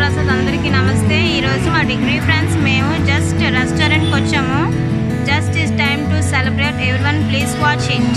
ప్రసాద్ అందరికీ నమస్తే ఈరోజు మా డిగ్రీ ఫ్రెండ్స్ మేము జస్ట్ రెస్టారెంట్కి వచ్చాము just is time to celebrate ఎవరి one please watch it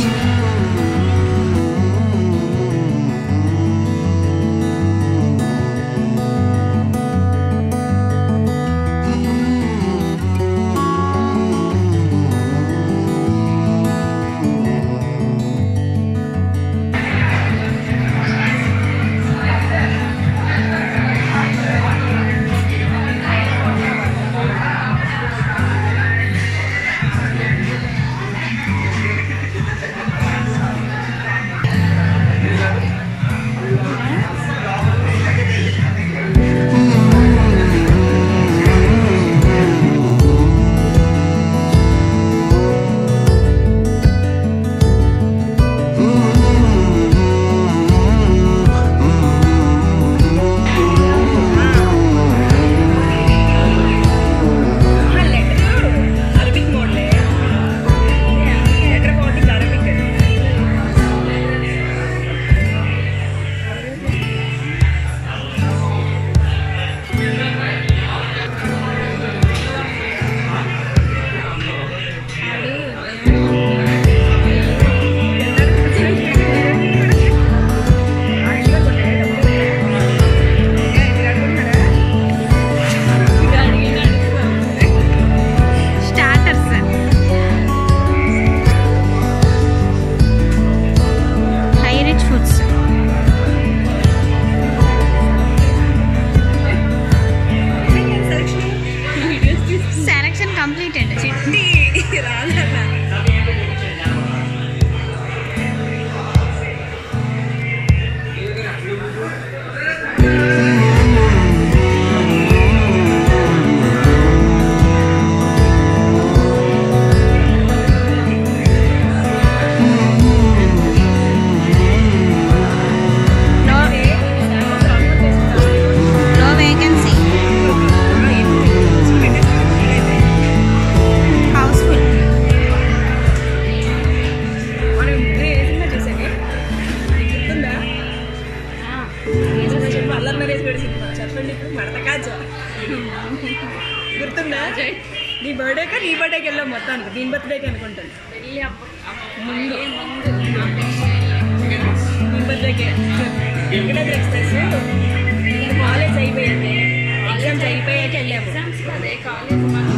Arabic మోడలే ఎక్కడ బాగుంటుంది Arabic starters high rich foods selection completed చిట్టి రాదన్న నో నో వేకెన్సీ హౌస్ఫుల్ మనం ముగ్గురు ఏ సినిమా చూసామే నీకు గుర్తుందా ఏ సినిమా చెప్పు అల్లరి నరేష్ గడి సినిమా చెప్పండి ఇప్పుడు మడత కాజా గుర్తుందా నీ బర్త్డేకా నీ బర్త్డేకి వెళ్ళాం మొత్తానికి దీని బర్త్డేకి అనుకుంటాను ముందు నీ బర్త్డేకే వెంకటాద్రి ఎక్స్ప్రెస్ కాలేజ్ అయిపోయింది ఎగ్జామ్స్ అయిపోయాక వెళ్ళాము